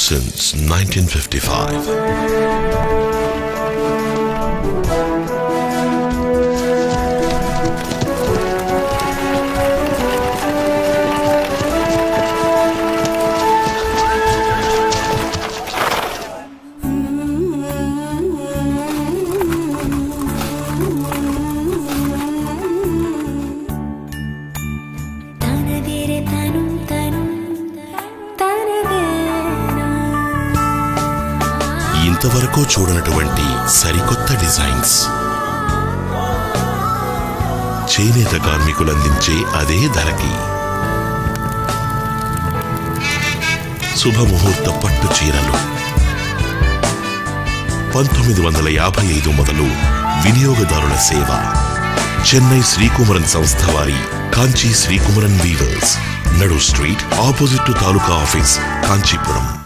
since 1955. తనదిరే తను తను తనదేనా ఇంతవరకు చూడనటువంటి సరికొత్త డిజైన్స్ చేనేత కార్మికులు అందించే అదే ధరకి శుభముహూర్త పట్టు చీరలు పంతొమ్మిది వందల యాభై ఐదు మొదలు వినియోగదారుల సేవ చెన్నై శ్రీకుమరన్ సంస్థ వారి Kanchi Sreekumaran weavers Nadu street opposite to taluka office Kanchipuram